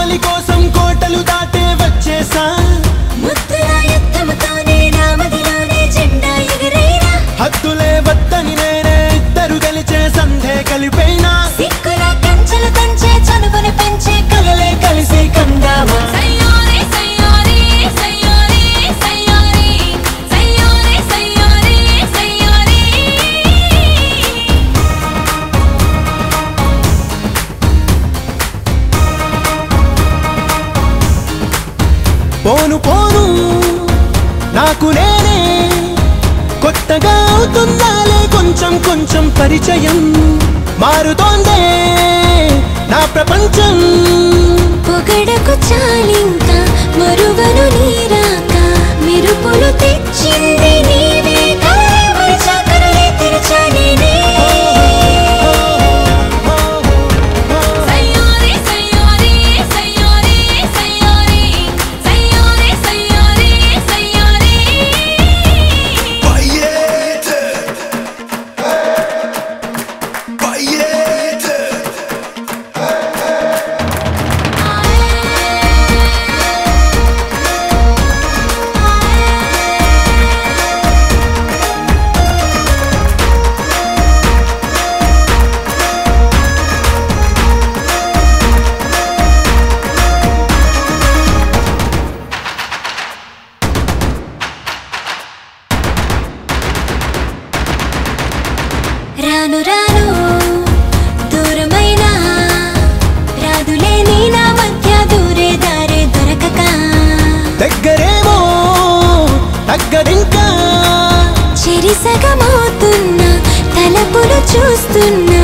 చెలి కోసం కోటలు దాటే వచ్చేసా ముద్దుల యుద్ధముతోనే నా మదిలోనే జెండా ఎగరైనా హద్దులే వద్దని నేనే ఇద్దరు గెలిచే సంధే కలిపైనా సిక్కుల కంచెలు తంచే చనువుని పెంచే కలలే కలిసి కందామా సయ్యారే సయ్యారే సయ్యారే సయ్యారే సయ్యారే సయ్యారే సయ్యారే పోను పోను నాకు నేనే కొత్తగా అవుతుందాలే కొంచెం కొంచెం పరిచయం మారుతోందే నా ప్రపంచం పొగడకు చాలింకా మరువను నీరాక మెరుపులు తెచ్చింది నీవే కలవరి చాకరులే తెరచా నేనే సయ్యారే సయ్యారే సయ్యారే సయ్యారే సయ్యారే సయ్యారే సయ్యారే రాను రాను దూరమైన రాదులే నీ నా మధ్య దూరే దారే దొరకక దగ్గరేమో తగ్గదింకా చెరిసగమవుతున్నా తలపులు చూస్తున్నా